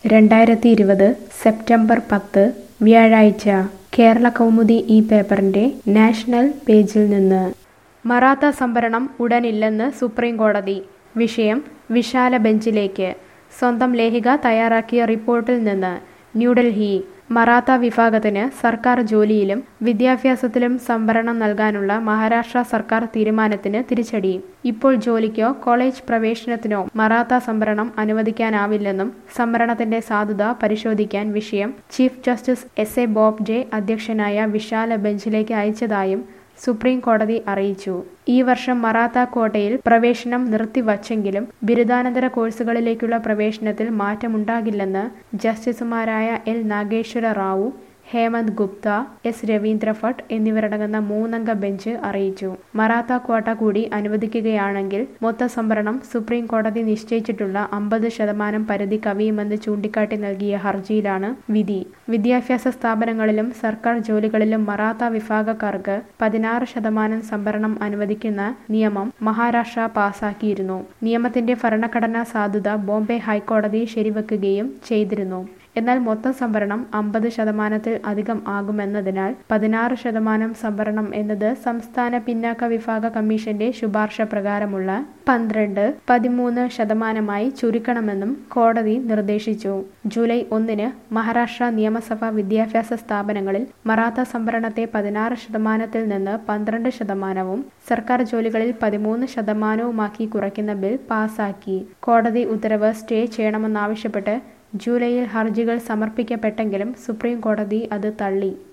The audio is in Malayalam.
രണ്ടായിരത്തി ഇരുപത് സെപ്റ്റംബർ പത്ത് വ്യാഴാഴ്ച കേരള കൗമുദി ഈ പേപ്പറിന്റെ നാഷണൽ പേജിൽ നിന്ന് മറാത്ത സംവരണം ഉടനില്ലെന്ന് സുപ്രീം കോടതി വിഷയം വിശാല ബെഞ്ചിലേക്ക് സ്വന്തം ലേഖിക തയ്യാറാക്കിയ റിപ്പോർട്ടിൽ നിന്ന് ന്യൂഡൽഹി മറാത്ത വിഭാഗത്തിന് സർക്കാർ ജോലിയിലും വിദ്യാഭ്യാസത്തിലും സംവരണം നൽകാനുള്ള മഹാരാഷ്ട്ര സർക്കാർ തീരുമാനത്തിന് തിരിച്ചടി ഇപ്പോൾ ജോലിക്കോ കോളേജ് പ്രവേശനത്തിനോ മറാത്ത സംവരണം അനുവദിക്കാനാവില്ലെന്നും സംവരണത്തിന്റെ സാധുത പരിശോധിക്കാൻ വിഷയം chief justice S A Bobde അധ്യക്ഷനായ വിശാല ബെഞ്ചിലേക്ക് അയച്ചതായും സുപ്രീം കോടതി അറിയിച്ചു ഈ വർഷം മറാത്ത കോട്ടയിൽ പ്രവേശനം നിർത്തിവച്ചെങ്കിലും ബിരുദാനന്തര കോഴ്സുകളിലേക്കുള്ള പ്രവേശനത്തിൽ മാറ്റമുണ്ടാകില്ലെന്ന് ജസ്റ്റിസുമാരായ എൽ നാഗേശ്വര റാവു ഹേമന്ത് ഗുപ്ത എസ് രവീന്ദ്ര ഭട്ട് എന്നിവരടങ്ങുന്ന മൂന്നംഗ ബെഞ്ച് അറിയിച്ചു മറാത്ത ക്വാട്ട കൂടി അനുവദിക്കുകയാണെങ്കിൽ മൊത്ത സംവരണം സുപ്രീം കോടതി നിശ്ചയിച്ചിട്ടുള്ള അമ്പത് ശതമാനം പരിധി കവിയുമെന്ന് ചൂണ്ടിക്കാട്ടി നൽകിയ ഹർജിയിലാണ് വിധി വിദ്യാഭ്യാസ സ്ഥാപനങ്ങളിലും സർക്കാർ ജോലികളിലും മറാത്ത വിഭാഗക്കാർക്ക് പതിനാറ് ശതമാനം സംവരണം അനുവദിക്കുന്ന നിയമം മഹാരാഷ്ട്ര പാസാക്കിയിരുന്നു നിയമത്തിന്റെ ഭരണഘടനാ സാധുത ബോംബെ ഹൈക്കോടതി ശരിവെക്കുകയും ചെയ്തിരുന്നു എന്നാൽ മൊത്തം സംവരണം അമ്പത് ശതമാനത്തിൽ അധികം ആകുമെന്നതിനാൽ പതിനാറ് ശതമാനം സംവരണം എന്നത് സംസ്ഥാന പിന്നാക്ക വിഭാഗ കമ്മീഷന്റെ ശുപാർശ പ്രകാരമുള്ള പന്ത്രണ്ട് പതിമൂന്ന് ശതമാനമായി ചുരുക്കണമെന്നും കോടതി നിർദ്ദേശിച്ചു ജൂലൈ ഒന്നിന് മഹാരാഷ്ട്ര നിയമസഭാ വിദ്യാഭ്യാസ സ്ഥാപനങ്ങളിൽ മറാത്ത സംവരണത്തെ പതിനാറ് ശതമാനത്തിൽ നിന്ന് പന്ത്രണ്ട് ശതമാനവും സർക്കാർ ജോലികളിൽ പതിമൂന്ന് ശതമാനവുമാക്കി കുറയ്ക്കുന്ന ബിൽ പാസാക്കി കോടതി ഉത്തരവ് സ്റ്റേ ചെയ്യണമെന്നാവശ്യപ്പെട്ട് ജൂലൈയിൽ ഹർജികൾ സമർപ്പിക്കപ്പെട്ടെങ്കിലും സുപ്രീം കോടതി അത് തള്ളി